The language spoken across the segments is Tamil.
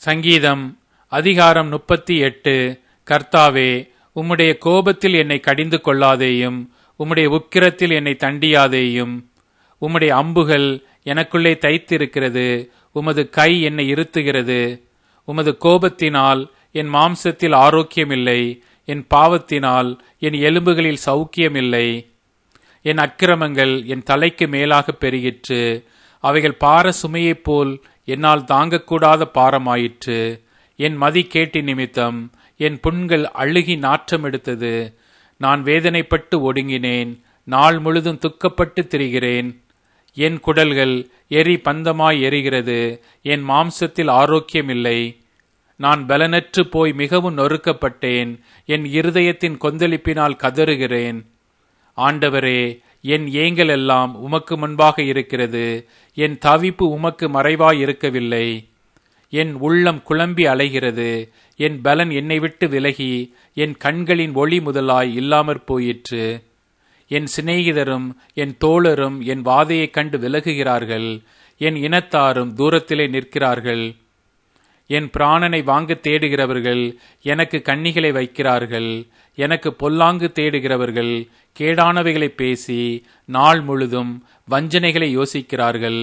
சங்கீதம் அதிகாரம் முப்பத்தி எட்டு கர்த்தாவே உம்முடைய கோபத்தில் என்னை கடிந்து கொள்ளாதேயும் உம்முடைய உக்கிரத்தில் என்னை தண்டியாதேயும் உம்முடைய அம்புகள் எனக்குள்ளே தைத்திருக்கிறது உமது கை என்னை இருத்துகிறது உமது கோபத்தினால் என் மாம்சத்தில் ஆரோக்கியமில்லை என் பாவத்தினால் என் எலும்புகளில் சௌக்கியமில்லை என் அக்கிரமங்கள் என் தலைக்கு மேலாக பெருகிற்று அவைகள் பார சுமையைப் போல் என்னால் தாங்கக்கூடாத பாரமாயிற்று என் மதி கேட்டி நிமித்தம் என் புண்கள் அழுகி நாற்றம் எடுத்தது நான் வேதனைப்பட்டு ஒடுங்கினேன் நாள் முழுதும் துக்கப்பட்டு திரிகிறேன் என் குடல்கள் எரி பந்தமாய் எரிகிறது என் மாம்சத்தில் ஆரோக்கியமில்லை நான் பலனற்று போய் மிகவும் நொறுக்கப்பட்டேன் என் இருதயத்தின் கொந்தளிப்பினால் கதறுகிறேன் ஆண்டவரே என் ஏங்கல் எல்லாம் உமக்கு முன்பாக இருக்கிறது என் தவிப்பு உமக்கு மறைவாய் இருக்கவில்லை என் உள்ளம் குழம்பி அலைகிறது என் பலன் என்னை விட்டு விலகி என் கண்களின் ஒளி முதலாய் இல்லாமற் போயிற்று என் சிநேகிதரும் என் தோழரும் என் வாதையைக் கண்டு விலகுகிறார்கள் என் இனத்தாரும் தூரத்திலே நிற்கிறார்கள் என் பிராணனை வாங்க தேடுகிறவர்கள் எனக்கு கண்ணிகளை வைக்கிறார்கள் எனக்கு பொல்லாங்கு தேடுகிறவர்கள் கேடானவைகளை பேசி நாள் முழுதும் வஞ்சனைகளை யோசிக்கிறார்கள்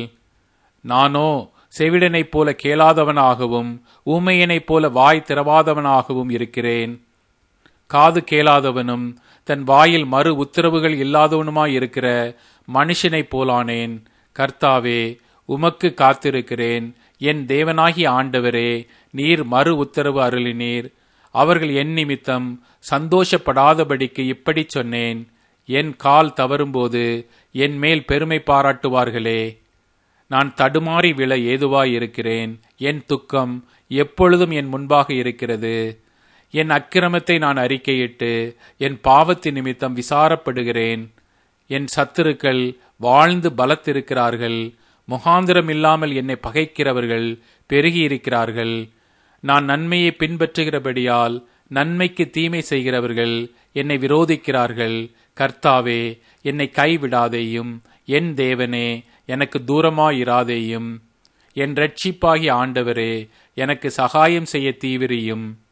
நானோ செவிடனைப் போல கேளாதவனாகவும் ஊமையனைப் போல வாய் திறவாதவனாகவும் இருக்கிறேன் காது கேளாதவனும் தன் வாயில் மறு உத்தரவுகள் இல்லாதவனுமாய் இருக்கிற மனுஷனைப் போலானேன் கர்த்தாவே உமக்கு காத்திருக்கிறேன் என் தேவனாகிய ஆண்டவரே நீர் மறு உத்தரவு அருளினீர் அவர்கள் என் நிமித்தம் சந்தோஷப்படாதபடிக்கு இப்படி சொன்னேன் என் கால் தவறும்போது என் மேல் பெருமை பாராட்டுவார்களே நான் தடுமாறி விழ ஏதுவாய் இருக்கிறேன் என் துக்கம் எப்பொழுதும் என் முன்பாக இருக்கிறது என் அக்கிரமத்தை நான் அறிக்கையிட்டு என் பாவத்தின் நிமித்தம் விசாரப்படுகிறேன் என் சத்துருக்கள் வாழ்ந்து பலத்திருக்கிறார்கள் முகாந்திரம் இல்லாமல் என்னை பகைக்கிறவர்கள் பெருகியிருக்கிறார்கள் நான் நன்மையை பின்பற்றுகிறபடியால் நன்மைக்கு தீமை செய்கிறவர்கள் என்னை விரோதிக்கிறார்கள் கர்த்தாவே என்னை கைவிடாதேயும் என் தேவனே எனக்கு தூரமாயிராதேயும் என் ரட்சிப்பாகி ஆண்டவரே எனக்கு சகாயம் செய்ய தீவிரியும்